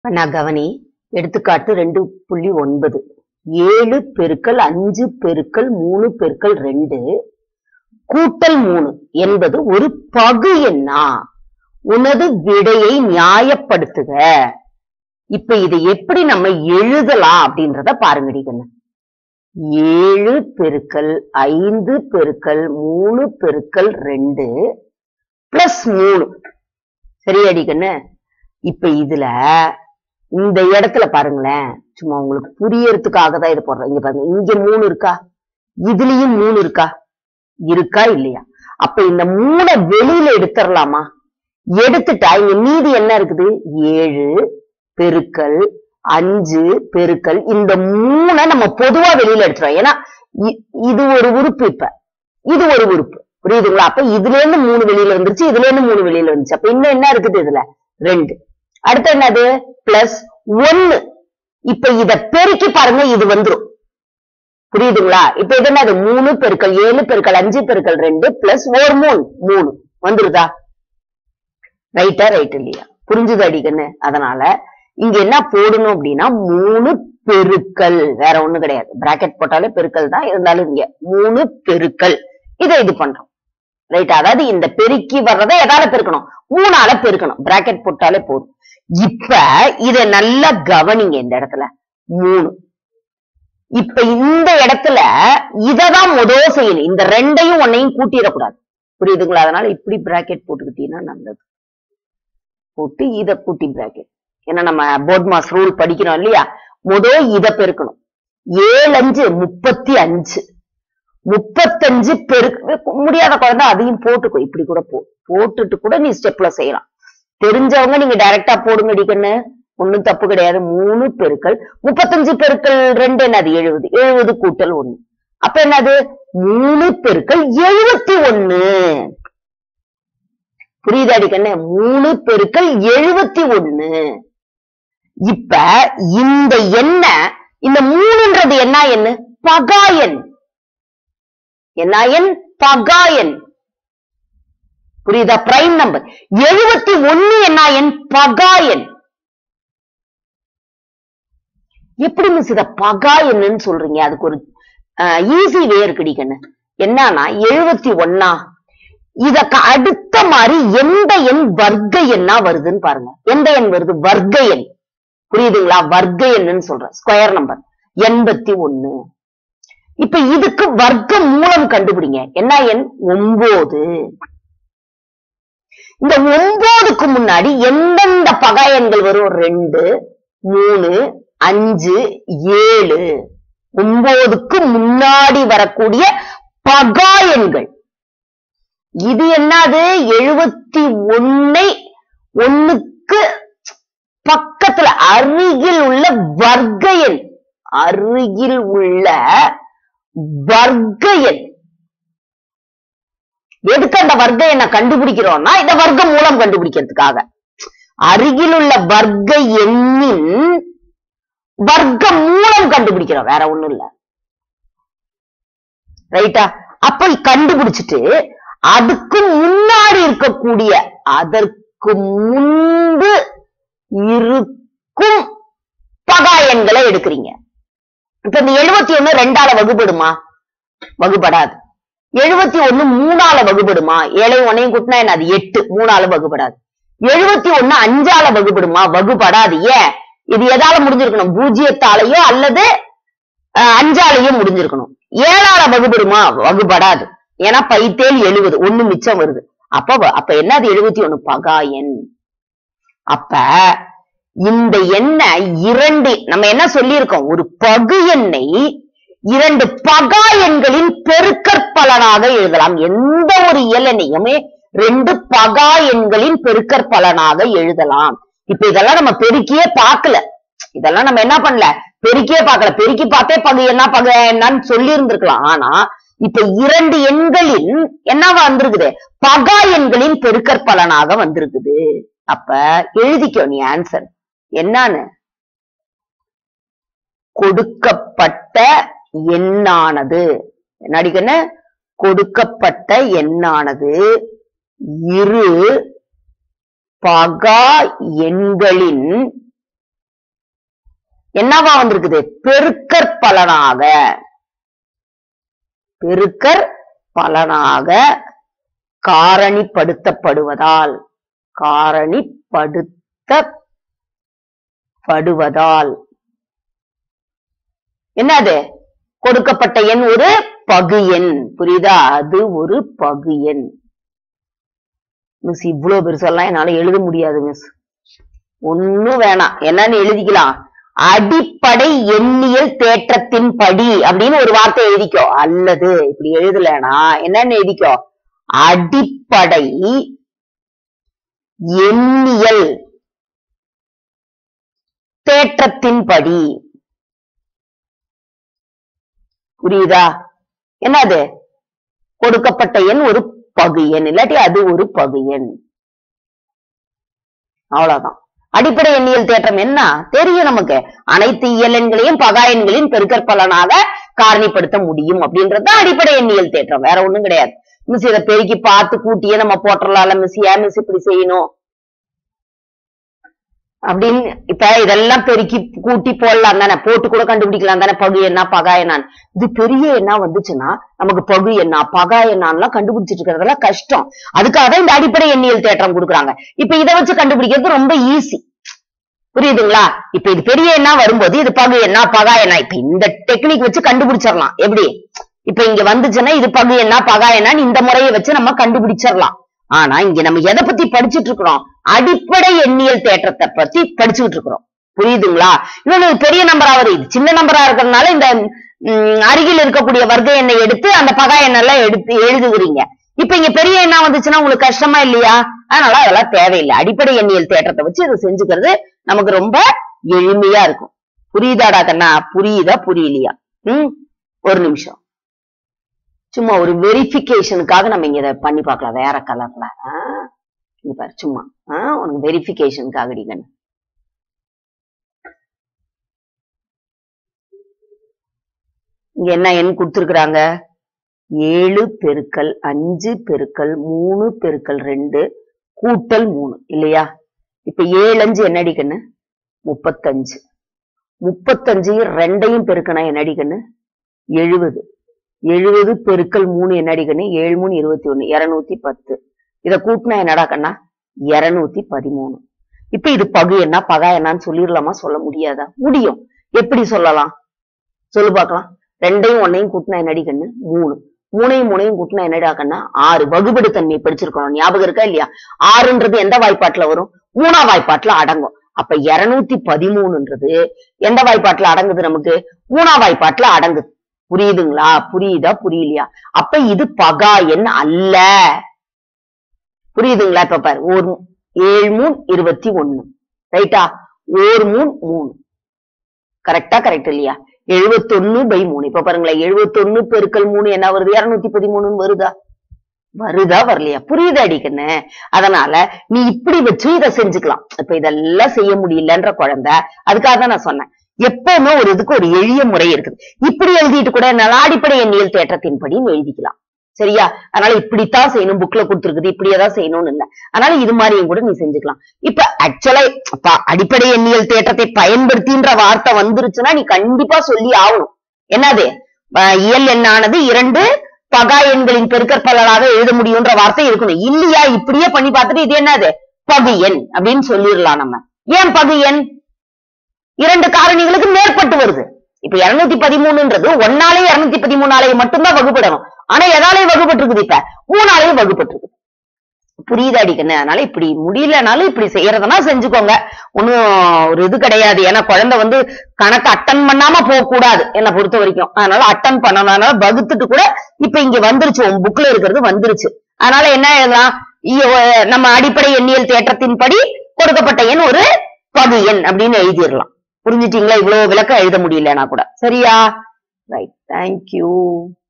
நான் கவனி எடுத்துக்காட்டு ரெண்டு புள்ளி ஒன்பது ஏழு பெருக்கல் அஞ்சு பெருக்கல் மூணு பெருக்கல் ரெண்டு கூட்டல் மூணு என்பது ஒரு பகு எண்ணா உனது விடையை நியாயப்படுத்துக இப்ப இதை எப்படி நம்ம எழுதலாம் அப்படின்றத பாருங்கடி கண்ணு ஏழு பெருக்கல் ஐந்து பெருக்கல் மூணு பெருக்கல் ரெண்டு பிளஸ் மூணு சரியாடி கண்ணு இப்ப இதுல இந்த இடத்துல பாருங்களேன் சும்மா உங்களுக்கு புரியறதுக்காக தான் இது போடுறேன் இங்க பாருங்க இங்க மூணு இருக்கா இதுலயும் மூணு இருக்கா இருக்கா இல்லையா அப்ப இந்த மூணை வெளியில எடுத்துடலாமா எடுத்துட்டா இங்க மீதி என்ன இருக்குது ஏழு பெருக்கல் அஞ்சு பெருக்கல் இந்த மூணை நம்ம பொதுவா வெளியில எடுத்துறோம் ஏன்னா இ- இது ஒரு உறுப்பு இப்ப இது ஒரு உறுப்பு புரியுதுங்களா அப்ப இதுல இருந்து மூணு வெளியில வந்துருச்சு இதுல இருந்து மூணு வெளியில வந்துச்சு அப்ப இன்னும் என்ன இருக்குது இதுல ரெண்டு அடுத்து என்னது பிளஸ் ஒன்னு இப்ப இத பெருக்கி பாருங்க இது வந்துரும் புரியுதுங்களா இப்ப இது என்னது மூணு பெருக்கல் ஏழு பெருக்கல் அஞ்சு பெருக்கல் ரெண்டு பிளஸ் ஒரு மூணு மூணு வந்துருதா ரைட்டா ரைட் இல்லையா புரிஞ்சுது அடிக்கன்னு அதனால இங்க என்ன போடணும் அப்படின்னா மூணு பெருக்கல் வேற ஒண்ணு கிடையாது பிராக்கெட் போட்டாலே பெருக்கல் தான் இருந்தாலும் இங்க மூணு பெருக்கல் இதை இது பண்றோம் ரைட் அதாவது இந்த பெருக்கி வர்றதை எதால பெருக்கணும் மூணால பெருக்கணும் பிராக்கெட் போட்டாலே போதும் இப்ப இத நல்லா கவனிங்க இந்த இடத்துல மூணு இப்ப இந்த இடத்துல இததான் முதல் செய்யணும் இந்த ரெண்டையும் ஒன்னையும் கூட்டிடக்கூடாது புரியுதுங்களா அதனால இப்படி பிராக்கெட் போட்டுக்கிட்டீங்கன்னா நல்லது போட்டு இத கூட்டி பிராக்கெட் ஏன்னா நம்ம போர்ட் மாஸ் ரூல் படிக்கிறோம் இல்லையா முதல் இத பெருக்கணும் ஏழு அஞ்சு முப்பத்தி அஞ்சு முப்பத்தஞ்சு பெருக்கு முடியாத குழந்தை அதையும் போட்டுக்கோ இப்படி கூட போ போட்டுட்டு கூட நீ ஸ்டெப்ல செய்யலாம் தெரிஞ்சவங்க நீங்க டைரக்டா போடுங்க அடிக்கண்ணு ஒண்ணும் தப்பு கிடையாது மூணு பெருக்கல் முப்பத்தஞ்சு பெருக்கல் ரெண்டு என்னது எழுபது எழுபது கூட்டல் ஒண்ணு அப்ப என்னது மூணு பெருக்கல் எழுபத்தி ஒண்ணு புரியுதா அடிக்கண்ணு மூணு பெருக்கல் எழுபத்தி ஒண்ணு இப்ப இந்த எண்ண இந்த மூணுன்றது என்ன எண்ணு பகாயன் என்ன எண் பகாயன் புரியுதா பிரைம் நம்பர் எழுபத்தி ஒண்ணு என்ன எண் பகாயன் எப்படி மிஸ் இத பகாயன்னு சொல்றீங்க அதுக்கு ஒரு ஈஸி வே இருக்குடிக்கண்ணு என்னன்னா எழுபத்தி ஒன்னா இதற்கு அடுத்த மாதிரி எந்த எண் வர்க்க எண்ணா வருதுன்னு பாருங்க எந்த எண் வருது வர்க்க எண் புரியுதுங்களா வர்க்க எண்ணுன்னு சொல்றேன் ஸ்கொயர் நம்பர் எண்பத்தி ஒண்ணு இப்ப இதுக்கு வர்க்க மூலம் கண்டுபிடிங்க என்ன எண் ஒன்பது இந்த ஒன்பதுக்கு முன்னாடி எந்தெந்த பகா எண்கள் வரும் ரெண்டு மூணு அஞ்சு ஏழு ஒன்பதுக்கு முன்னாடி வரக்கூடிய பகா எண்கள் இது என்னது எழுபத்தி ஒன்னை ஒண்ணுக்கு பக்கத்துல அருகில் உள்ள வர்க்க எண் அருகில் உள்ள வர்க்க எண் எதுக்கு அந்த வர்க்க எண்ணை கண்டுபிடிக்கிறோம்னா இந்த வர்க்க மூலம் கண்டுபிடிக்கிறதுக்காக அருகில் உள்ள வர்க்க எண்ணின் வர்க்க மூலம் கண்டுபிடிக்கிறோம் வேற ஒண்ணும் இல்ல ரைட்டா அப்ப கண்டுபிடிச்சிட்டு அதுக்கு முன்னாடி இருக்கக்கூடிய அதற்கு முன்பு இருக்கும் பகா எண்களை எடுக்கிறீங்க இப்ப இந்த எழுபத்தி ஒண்ணு ரெண்டால வகுபடுமா வகுபடாது எழுபத்தி ஒண்ணு மூணால வகுபடுமா ஏழை ஒன்னையும் கூட்டினா என்ன அது எட்டு மூணால வகுபடாது எழுபத்தி ஒண்ணு அஞ்சால வகுபடுமா வகுபடாது ஏன் இது எதால முடிஞ்சிருக்கணும் பூஜ்ஜியத்தாலேயோ அல்லது அஹ், அஞ்சாலையும் முடிஞ்சிருக்கணும் ஏழால வகுபடுமா வகுபடாது ஏன்னா பைத்தேல் எழுபது ஒண்ணு மிச்சம் வருது அப்ப வ- அப்ப என்னது எழுபத்தி ஒண்ணு பகா எண் அப்ப இந்த எண்ணை இரண்டு நம்ம என்ன சொல்லியிருக்கோம் ஒரு பகு எண்ணை இரண்டு பகா எண்களின் பெருக்கற்பலனாக எழுதலாம் எந்த ஒரு இயல் எண்ணையுமே ரெண்டு பகா எண்களின் பெருக்கற்பலனாக எழுதலாம் இப்ப இதெல்லாம் நம்ம பெருக்கியே பார்க்கல இதெல்லாம் நம்ம என்ன பண்ணல பெருக்கியே பார்க்கல பெருக்கி பார்த்தே பகு என்ன பகு என்னன்னு சொல்லி இருந்திருக்கலாம் ஆனா இப்ப இரண்டு எண்களின் என்னவா வந்திருக்குது பகா எண்களின் பெருக்கற்பலனாக வந்திருக்குது அப்ப எழுதிக்கோ நீ ஆன்சர் என்னன்னு கொடுக்கப்பட்ட எண்ணானது நடிகன கொடுக்கப்பட்ட எண்ணானது இரு பகா எண்களின் என்னவா வந்திருக்குது பெருக்கற் பலனாக பெருக்கற் பலனாக காரணிப்படுத்தப்படுவதால் காரணிப்படுத்தப்படுவதால் என்னது கொடுக்கப்பட்ட எண் ஒரு பகு எண் புரியுதா அது ஒரு பகு எண் மிஸ் இவ்வளவு பெருசெல்லாம் என்னால எழுத முடியாது மிஸ் ஒண்ணும் வேணாம் என்னன்னு எழுதிக்கலாம் அடிப்படை எண்ணியல் தேற்றத்தின் படி அப்படின்னு ஒரு வார்த்தை எழுதிக்கோ அல்லது இப்படி எழுதலனா என்னன்னு எழுதிக்கோ அடிப்படை எண்ணியல் தேற்றத்தின் படி புரியுதா என்னது கொடுக்கப்பட்ட எண் ஒரு பகு எண் இல்லாட்டி அது ஒரு பகு எண் அவ்வளவுதான் அடிப்படை எண்ணியல் தேற்றம் என்ன தெரியும் நமக்கு அனைத்து இயல் எண்களையும் பகா எண்களின் பெருக்கற்பலனாக காரணிப்படுத்த முடியும் அப்படின்றது அடிப்படை எண்ணியல் தேற்றம் வேற ஒண்ணும் கிடையாது மிஸ் இதை பெருக்கி பார்த்து கூட்டியே நம்ம போட்டுடலாம்ல மிஸ் ஏன் மிஸ் இப்படி செய்யணும் அப்படின்னு இப்ப இதெல்லாம் பெருக்கி கூட்டி போடலாம் தானே போட்டு கூட கண்டுபிடிக்கலாம் தானே பகு என்ன பகா என்னான்னு இது பெரிய என்ன வந்துச்சுன்னா நமக்கு பகு என்ன பகா என்னான்லாம் கண்டுபிடிச்சிட்டு இருக்கிறதெல்லாம் கஷ்டம் அதுக்காக தான் இந்த அடிப்படை எண்ணியல் தேற்றம் கொடுக்குறாங்க இப்ப இதை வச்சு கண்டுபிடிக்கிறது ரொம்ப ஈஸி புரியுதுங்களா இப்ப இது பெரிய எண்ணா வரும்போது இது பகு என்ன பகா என்ன இப்ப இந்த டெக்னிக் வச்சு கண்டுபிடிச்சிடலாம் எப்படி இப்ப இங்க வந்துச்சுன்னா இது பகு என்ன பகா என்னன்னு இந்த முறையை வச்சு நம்ம கண்டுபிடிச்சிடலாம் ஆனா இங்க நம்ம எதை பத்தி படிச்சுட்டு இருக்கிறோம் அடிப்படை எண்ணியல் தேற்றத்தை பத்தி படிச்சுட்டு இருக்கிறோம் புரியுதுங்களா இன்னொன்னு பெரிய நம்பரா வருது இது சின்ன நம்பரா இருக்கிறதுனால இந்த ம், அருகில் இருக்கக்கூடிய வர்க்க எண்ணை எடுத்து அந்த பகா எண்ணெல்லாம் எடுத்து எழுதுகிறீங்க இப்ப இங்க பெரிய எண்ணா வந்துச்சுன்னா உங்களுக்கு கஷ்டமா இல்லையா அதனால அதெல்லாம் தேவையில்லை அடிப்படை எண்ணியல் தேற்றத்தை வச்சு இதை செஞ்சுக்கிறது நமக்கு ரொம்ப எளிமையா இருக்கும் புரியுதாடா கண்ணா புரியுதா புரியலையா ம் ஒரு நிமிஷம் சும்மா ஒரு வெரிஃபிகேஷனுக்காக நம்ம இங்க இதை பண்ணி பார்க்கலாம் வேற கலர்ல இங்க பாரு சும்மா ஆ, உனக்கு வெரிஃபிகேஷனுக்காக அடிக்கணும் இங்க என்ன எண் கொடுத்துருக்குறாங்க ஏழு பெருக்கல் அஞ்சு பெருக்கல் மூணு பெருக்கல் ரெண்டு கூட்டல் மூணு இல்லையா இப்ப ஏழு அஞ்சு என்ன அடிக்கண்ணு முப்பத்தஞ்சு முப்பத்தஞ்சையும் ரெண்டையும் பெருக்கணும் என்ன அடிக்கண்ணு எழுபது எழுபது பெருக்கல் மூணு என்ன அடிக்கண்ணு ஏழு மூணு இருபத்தி ஒண்ணு இருநூத்தி பத்து இத கூட்டினா என்னடா கண்ணா இருநூத்தி பதிமூணு இப்ப இது பகு என்ன பகா என்னன்னு சொல்லிடலாமா சொல்ல முடியாதா முடியும் எப்படி சொல்லலாம் சொல்லு பார்க்கலாம் ரெண்டையும் ஒன்னையும் கூட்டினா என்னடி கண்ணு மூணு மூணையும் மூணையும் கூட்டினா என்னடா கண்ணா ஆறு வகுபடு தன்மை படிச்சிருக்கணும் ஞாபகம் இருக்கா இல்லையா ஆறுன்றது எந்த வாய்ப்பாட்டுல வரும் மூணாம் வாய்ப்பாட்டுல அடங்கும் அப்ப இருநூத்தி பதிமூணுன்றது எந்த வாய்ப்பாட்டுல அடங்குது நமக்கு மூணாம் வாய்ப்பாட்டுல அடங்குது புரியுதுங்களா புரியுதா புரியலையா அப்ப இது பகா எண் அல்ல புரியுதுங்களா இப்ப பாரு ஒரு ஏழு மூணு இருபத்தி ஒண்ணு ரைட்டா ஒரு மூணு மூணு கரெக்டா கரெக்ட் இல்லையா எழுபத்தொன்னு பை மூணு இப்ப பாருங்களேன் எழுபத்தொன்னு பெருக்கல் மூணு என்ன வருது இருநூத்தி பதிமூணுன்னு வருதா வருதா வரலையா புரியுது அடிக்கண்ணு அதனால நீ இப்படி வச்சு இதை செஞ்சுக்கலாம் இப்ப இதெல்லாம் செய்ய முடியலன்ற குழந்தை அதுக்காக தான் நான் சொன்னேன் எப்பவுமே ஒரு இதுக்கு ஒரு எளிய முறை இருக்குது இப்படி எழுதிட்டு கூட என்னால அடிப்படை எண்ணியல் தேற்றத்தின்படி எழுதிக்கலாம் சரியா அதனால இப்படித்தான் செய்யணும் புக்ல கொடுத்துருக்குது இப்படியேதான் செய்யணும்னு இல்ல அதனால இது மாதிரியும் கூட நீ செஞ்சுக்கலாம் இப்ப ஆக்சுவலா அடிப்படை எண்ணியல் தேற்றத்தை பயன்படுத்தின்ற வார்த்தை வந்துருச்சுன்னா நீ கண்டிப்பா சொல்லி ஆகணும் என்னது அஹ் இயல் எண்ணானது இரண்டு பகா எண்களின் பெருக்கற்பலனாக எழுத முடியும்ன்ற வார்த்தை இருக்கணும் இல்லையா இப்படியே பண்ணி பார்த்துட்டு இது என்னது பகு எண் அப்படின்னு சொல்லிடலாம் நம்ம ஏன் பகு எண் இரண்டு காரணிகளுக்கு மேற்பட்டு வருது இப்ப இருநூத்தி பதிமூணுன்றது ஒன்னாலே இருநூத்தி பதிமூணாலே மட்டும்தான் வகுப்படணும் ஆனா எதாலையும் வகுப்பட்டு இருக்குது இப்ப மூணாலையும் வகுப்பட்டு இருக்குது புரியுது அடிக்கணும் அதனால இப்படி முடியலனாலும் இப்படி செய்யறதுனா செஞ்சுக்கோங்க ஒன்னும் ஒரு இது கிடையாது ஏன்னா குழந்தை வந்து கணக்கு அட்டன் பண்ணாம போக கூடாது என்னை பொறுத்த வரைக்கும் அதனால அட்டன் பண்ணணும் அதனால வகுத்துட்டு கூட இப்ப இங்க வந்துருச்சு உன் புக்ல இருக்கிறது வந்துருச்சு அதனால என்ன எழுதலாம் இ- நம்ம அடிப்படை எண்ணியல் தேற்றத்தின்படி கொடுக்கப்பட்ட எண் ஒரு பகு எண் அப்படின்னு எழுதிடலாம் புரிஞ்சுட்டீங்களா இவ்வளவு விளக்கம் எழுத முடியலன்னா கூட சரியா ரைட் தேங்க்யூ